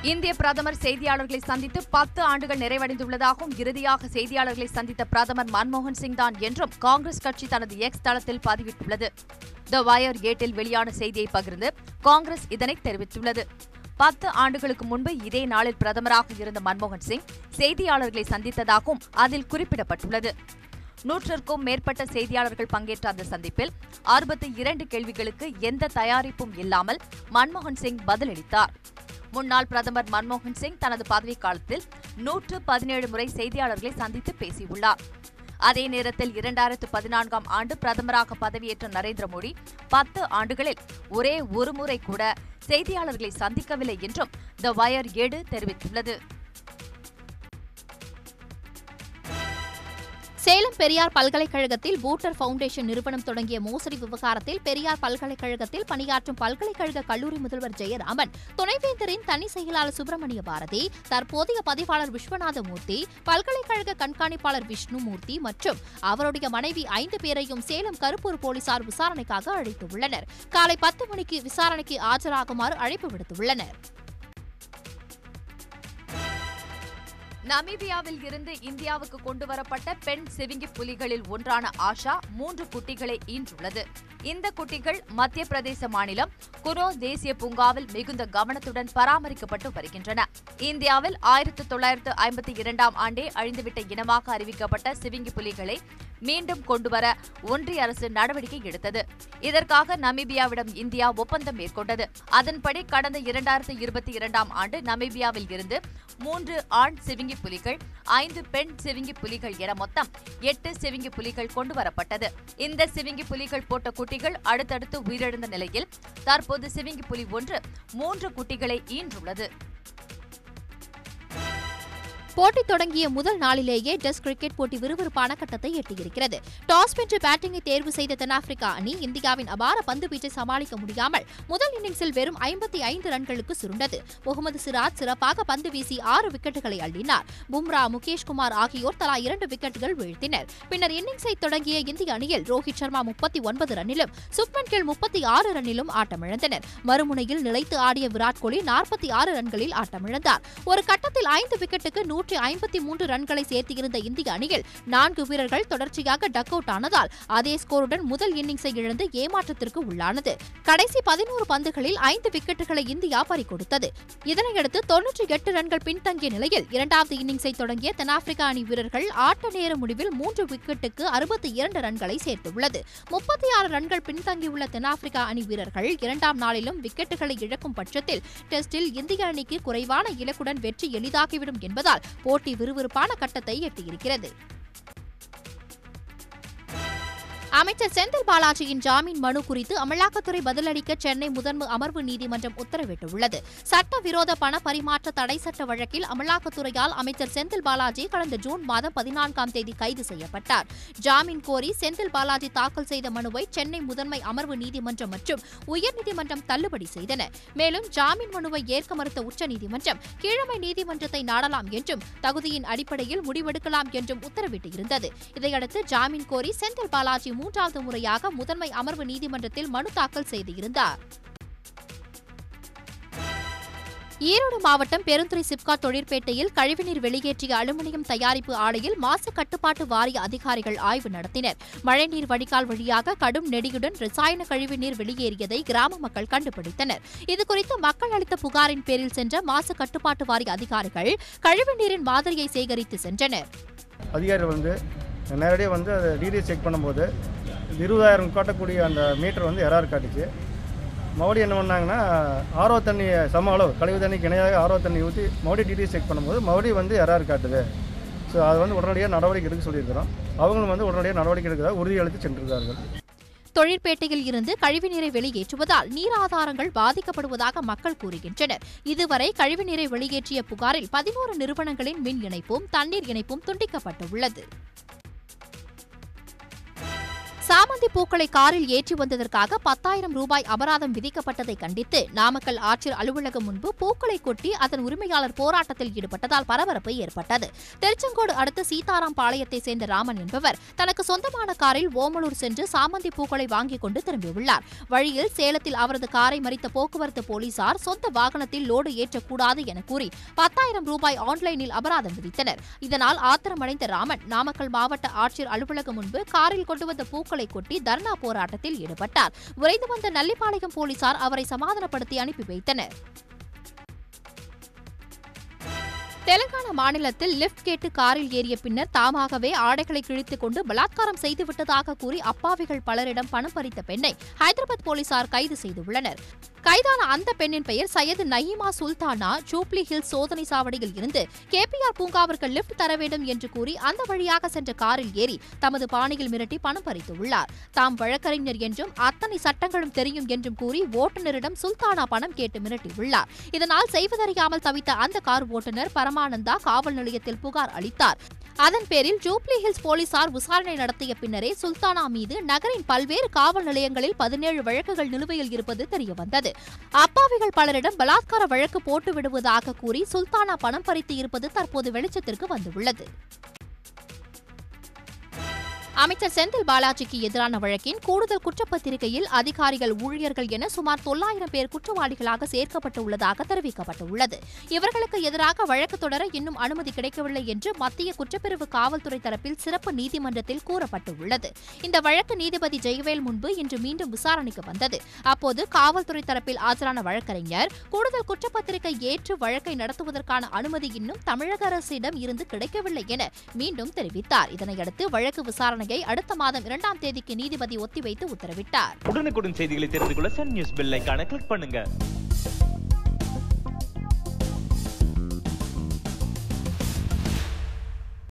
இந்திய பிரதமர் செய்தியாளர்களை சந்தித்து பத்து ஆண்டுகள் நிறைவடைந்துள்ளதாகவும் இறுதியாக செய்தியாளர்களை சந்தித்த பிரதமர் மன்மோகன் சிங் தான் என்றும் காங்கிரஸ் கட்சி தனது எக்ஸ் தளத்தில் பதிவிட்டுள்ளது த வயர் ஏட்டில் வெளியான செய்தியை பகிர்ந்து காங்கிரஸ் இதனை தெரிவித்துள்ளது பத்து ஆண்டுகளுக்கு முன்பு இதே நாளில் பிரதமராக இருந்த மன்மோகன் சிங் செய்தியாளர்களை சந்தித்ததாகவும் அதில் குறிப்பிடப்பட்டுள்ளது நூற்றுக்கும் மேற்பட்ட செய்தியாளர்கள் பங்கேற்ற அந்த சந்திப்பில் அறுபத்தி இரண்டு கேள்விகளுக்கு எந்த தயாரிப்பும் இல்லாமல் மன்மோகன் சிங் பதிலளித்தார் முன்னாள் பிரதமர் மன்மோகன் சிங் தனது பதவிக்காலத்தில் நூற்று பதினேழு முறை செய்தியாளர்களை சந்தித்து பேசியுள்ளார் அதே நேரத்தில் இரண்டாயிரத்து பதினான்காம் ஆண்டு பிரதமராக பதவியேற்ற நரேந்திர மோடி பத்து ஆண்டுகளில் ஒரே ஒரு முறை கூட செய்தியாளர்களை சந்திக்கவில்லை என்றும் த வயர் ஏடு தெரிவித்துள்ளது சேலம் பெரியார் பல்கலைக்கழகத்தில் பூட்டர் ஃபவுண்டேஷன் நிறுவனம் தொடங்கிய மோசடி விவகாரத்தில் பெரியார் பல்கலைக்கழகத்தில் பணியாற்றும் பல்கலைக்கழக கல்லூரி முதல்வர் ஜெயராமன் துணைவேந்தரின் தனி செயலாளர் சுப்பிரமணிய பாரதி தற்போதைய பதிவாளர் விஸ்வநாத மூர்த்தி பல்கலைக்கழக கண்காணிப்பாளர் விஷ்ணுமூர்த்தி மற்றும் அவருடைய மனைவி ஐந்து பேரையும் சேலம் கருப்பூர் போலீசார் விசாரணைக்காக அழைத்துள்ளனர் காலை பத்து மணிக்கு விசாரணைக்கு ஆஜராகுமாறு அழைப்பு விடுத்துள்ளனர் நமீபியாவில் இருந்து இந்தியாவுக்கு கொண்டுவரப்பட்ட பெண் சிவிங்கி புலிகளில் ஒன்றான ஆஷா மூன்று குட்டிகளை ஈன்றுள்ளது இந்த குட்டிகள் மத்திய பிரதேச மாநிலம் குனோ தேசிய பூங்காவில் மிகுந்த கவனத்துடன் பராமரிக்கப்பட்டு வருகின்றன இந்தியாவில் ஆயிரத்து தொள்ளாயிரத்து ஐம்பத்தி இரண்டாம் ஆண்டே அழிந்துவிட்ட இனமாக அறிவிக்கப்பட்ட சிவிங்கி புலிகளை மீண்டும் கொண்டுவர ஒன்றிய அரசு நடவடிக்கை எடுத்தது இதற்காக நமீபியாவிடம் இந்தியா ஒப்பந்தம் மேற்கொண்டது அதன்படி கடந்த இரண்டாயிரத்து இருபத்தி இரண்டாம் ஆண்டு நமீபியாவில் இருந்து மூன்று ஆண் சிவிங்கி புலிகள் ஐந்து பெண் சிவிங்கி புலிகள் என மொத்தம் எட்டு சிவிங்கி புலிகள் கொண்டு வரப்பட்டது இந்த சிவிங்கி புலிகள் போட்ட குட்டிகள் அடுத்தடுத்து உயிரிழந்த நிலையில் தற்போது சிவிங்கி புலி ஒன்று மூன்று குட்டிகளை ஈன்றுள்ளது போட்டி தொடங்கிய முதல் நாளிலேயே டெஸ்ட் கிரிக்கெட் போட்டி விறுவிறுப்பான கட்டத்தை எட்டியிருக்கிறது டாஸ் வென்று பேட்டிங்கை தேர்வு செய்த தென்னாப்பிரிக்கா அணி இந்தியாவின் அபார பந்து வீச்சை சமாளிக்க முடியாமல் முதல் இன்னிங்ஸில் வெறும் ஐம்பத்தி ஐந்து ரன்களுக்கு சுருண்டது முகமது சிராஜ் சிறப்பாக பந்து வீசி ஆறு விக்கெட்டுகளை அள்ளினார் பும்ரா முகேஷ்குமார் ஆகியோர் தலா இரண்டு விக்கெட்டுகள் வீழ்த்தினர் பின்னர் இன்னிங்ஸை தொடங்கிய இந்திய அணியில் ரோஹித் சர்மா முப்பத்தி ஒன்பது ரன்னிலும் சுப்மன் கில் முப்பத்தி ஆறு ரன்னிலும் ஆட்டமிழந்தனர் மறுமுனையில் நிலைத்து ஆடிய விராட் கோலி நாற்பத்தி ஆறு ரன்களில் ஆட்டமிழந்தார் ஒரு கட்டத்தில் ஐந்து விக்கெட்டுக்கு நூற்றி ஐம்பத்தி மூன்று ரன்களை சேர்த்திருந்த இந்திய அணியில் நான்கு வீரர்கள் தொடர்ச்சியாக டக் அவுட் ஆனதால் அதே ஸ்கோருடன் முதல் இன்னிங்ஸை இழந்து ஏமாற்றத்திற்கு உள்ளானது கடைசி பதினோரு பந்துகளில் ஐந்து விக்கெட்டுகளை இந்தியா பறிகொடுத்தது இதனையடுத்து தொன்னூற்றி எட்டு ரன்கள் பின்தங்கிய நிலையில் இரண்டாவது இன்னிங்ஸை தொடங்கிய தென்னாப்பிரிக்கா அணி வீரர்கள் ஆட்ட நேர முடிவில் மூன்று விக்கெட்டுக்கு அறுபத்தி இரண்டு ரன்களை சேர்த்துள்ளது முப்பத்தி ஆறு ரன்கள் பின்தங்கியுள்ள தென்னாப்பிரிக்கா அணி வீரர்கள் இரண்டாம் நாளிலும் விக்கெட்டுகளை இழக்கும் பட்சத்தில் டெஸ்டில் இந்திய அணிக்கு குறைவான இலக்குடன் வெற்றி எளிதாகிவிடும் என்பதால் போட்டி விறுவிறுப்பான கட்டத்தை எட்டியிருக்கிறது அமைச்சர் செந்தில் பாலாஜியின் ஜாமீன் மனு குறித்து அமலாக்கத்துறை பதிலளிக்க சென்னை முதன்மை அமர்வு நீதிமன்றம் உத்தரவிட்டுள்ளது சட்டவிரோத பண பரிமாற்ற தடை சட்ட வழக்கில் அமலாக்கத்துறையால் அமைச்சர் செந்தில் பாலாஜி கடந்த ஜூன் மாதம் பதினான்காம் தேதி கைது செய்யப்பட்டார் ஜாமீன் கோரி செந்தில் பாலாஜி தாக்கல் செய்த மனுவை சென்னை முதன்மை அமர்வு நீதிமன்றம் மற்றும் உயர்நீதிமன்றம் தள்ளுபடி செய்தன மேலும் ஜாமீன் மனுவை ஏற்க மறுத்த உச்சநீதிமன்றம் கீழமை நீதிமன்றத்தை நாடலாம் என்றும் தகுதியின் அடிப்படையில் முடிவெடுக்கலாம் என்றும் உத்தரவிட்டிருந்தது இதையடுத்து ஜாமீன் கோரி செந்தில் பாலாஜி மூன்றாவது முறையாக முதன்மை அமர்வு நீதிமன்றத்தில் மனு தாக்கல் செய்திருந்தார் ஈரோடு மாவட்டம் பெருந்துறை சிப்காட் தொழிற்பேட்டையில் கழிவுநீர் வெளியேற்றிய அலுமினியம் தயாரிப்பு ஆலையில் மாசு கட்டுப்பாட்டு வாரிய அதிகாரிகள் ஆய்வு நடத்தினர் மழைநீர் வடிகால் வழியாக கடும் நெடியுடன் ரசாயன கழிவுநீர் வெளியேறியதை கிராம மக்கள் கண்டுபிடித்தனர் இதுகுறித்து மக்கள் அளித்த புகாரின் பேரில் சென்ற மாசு கட்டுப்பாட்டு வாரிய அதிகாரிகள் கழிவுநீரின் மாதிரியை சேகரித்து சென்றனர் அதிகாரிகள் வந்து நேரடியாக வந்து அதை டிடிஎஸ் செக் பண்ணும்போது இருபதாயிரம் காட்டக்கூடிய அந்த மீட்டர் வந்து எரர் காட்டுச்சு மறுபடியும் என்ன பண்ணாங்கன்னா ஆர்வ தண்ணி சம அளவு கழிவு தண்ணிக்கு இணையாக ஆர்வ தண்ணி ஊற்றி மறுபடியும் டிடிஎஸ் செக் பண்ணும்போது மறுபடியும் வந்து எரர் காட்டுது ஸோ அது வந்து உடனடியாக நடவடிக்கை எடுக்க சொல்லியிருக்கிறோம் அவங்களும் வந்து உடனடியாக நடவடிக்கை எடுக்கிறதா உறுதியளித்து சென்றிருக்கிறார்கள் தொழிற்பேட்டையில் இருந்து கழிவுநீரை வெளியேற்றுவதால் நீர் ஆதாரங்கள் பாதிக்கப்படுவதாக மக்கள் கூறுகின்றனர் இதுவரை கழிவுநீரை வெளியேற்றிய புகாரில் பதினோரு நிறுவனங்களின் மின் இணைப்பும் தண்ணீர் இணைப்பும் துண்டிக்கப்பட்டுள்ளது சாமந்தி பூக்களை காரில் ஏற்றி வந்ததற்காக பத்தாயிரம் ரூபாய் அபராதம் விதிக்கப்பட்டதை கண்டித்து நாமக்கல் ஆட்சியர் அலுவலகம் முன்பு பூக்களை கொட்டி அதன் உரிமையாளர் போராட்டத்தில் ஈடுபட்டதால் பரபரப்பு ஏற்பட்டது திருச்செங்கோடு அடுத்த சீதாராம் பாளையத்தை சேர்ந்த ராமன் என்பவர் தனக்கு சொந்தமான காரில் ஓமலூர் சென்று சாமந்தி பூக்களை வாங்கிக் கொண்டு திரும்பியுள்ளார் வழியில் சேலத்தில் அவரது காரை மறித்த போக்குவரத்து போலீசார் சொந்த வாகனத்தில் லோடு ஏற்றக்கூடாது என கூறி பத்தாயிரம் ரூபாய் ஆன்லைனில் அபராதம் விதித்தனர் இதனால் ஆத்திரமடைந்த ராமன் நாமக்கல் மாவட்ட ஆட்சியர் அலுவலகம் முன்பு காரில் கொண்டு வந்த பூக்களை கொட்டி தர்ணா போராட்டத்தில் ஈடுபட்டார் விரைந்து வந்த நல்லிப்பாளையம் போலீசார் அவரை சமாதானப்படுத்தி அனுப்பி வைத்தனர் தெலங்கானா மாநிலத்தில் லிப்ட் கேட்டு காரில் ஏறிய பின்னர் தாமாகவே ஆடைகளை கிழித்துக் கொண்டு பலாத்காரம் செய்துவிட்டதாக கூறி அப்பாவிகள் பலரிடம் பணம் பறித்த பெண்ணை ஹைதராபாத் போலீசார் கைது செய்துள்ளனர் கைதான அந்த பெண்ணின் பெயர் சையது நயீமா சுல்தானா ஜூப்ளி ஹில்ஸ் சோதனை சாவடியில் இருந்து கேபிஆர் பூங்காவிற்கு லிப்ட் தர வேண்டும் என்று கூறி அந்த வழியாக சென்ற காரில் ஏறி தமது பாணியில் மிரட்டி பணம் பறித்துள்ளார் தாம் வழக்கறிஞர் என்றும் அத்தனை சட்டங்களும் தெரியும் என்றும் கூறி ஓட்டுநரிடம் சுல்தானா பணம் கேட்டு மிரட்டியுள்ளார் இதனால் செய்வதறியாமல் தவித்த அந்த கார் ஓட்டுநர் பரமானந்தா காவல் நிலையத்தில் புகார் அளித்தார் அதன் பேரில் ஜூப்ளி ஹில்ஸ் போலீசார் விசாரணை நடத்திய பின்னரே சுல்தானா மீது நகரின் பல்வேறு காவல் நிலையங்களில் பதினேழு வழக்குகள் நிலுவையில் இருப்பது தெரியவந்தது அப்பாவிகள் பலரிடம் பலாத்கார வழக்கு போட்டு விடுவதாக கூறி சுல்தானா பணம் பறித்து இருப்பது தற்போது வெளிச்சத்திற்கு வந்துள்ளது அமைச்சர் செந்தில் பாலாஜிக்கு எதிரான வழக்கின் கூடுதல் குற்றப்பத்திரிகையில் அதிகாரிகள் ஊழியர்கள் என சுமார் தொள்ளாயிரம் பேர் குற்றவாளிகளாக சேர்க்கப்பட்டுள்ளதாக தெரிவிக்கப்பட்டுள்ளது இவர்களுக்கு எதிராக வழக்கு தொடர இன்னும் அனுமதி கிடைக்கவில்லை என்று மத்திய குற்றப்பிரிவு காவல்துறை தரப்பில் சிறப்பு நீதிமன்றத்தில் கூறப்பட்டுள்ளது இந்த வழக்கு நீதிபதி ஜெயவேல் முன்பு இன்று மீண்டும் விசாரணைக்கு வந்தது அப்போது காவல்துறை தரப்பில் ஆஜரான வழக்கறிஞர் கூடுதல் குற்றப்பத்திரிகை ஏற்று வழக்கை நடத்துவதற்கான அனுமதி இன்னும் தமிழக அரசிடம் இருந்து கிடைக்கவில்லை என மீண்டும் தெரிவித்தார் இதனையடுத்து வழக்கு விசாரணையை அடுத்த மாதம் இரண்டாம் தேதிக்கு நீதிபதி ஒத்திவைத்து உத்தரவிட்டார் உடனுக்குடன் செய்திகளை தெரிந்து கொள்ள சன் நியூஸ் பெல் ஐகானை கிளிக் பண்ணுங்க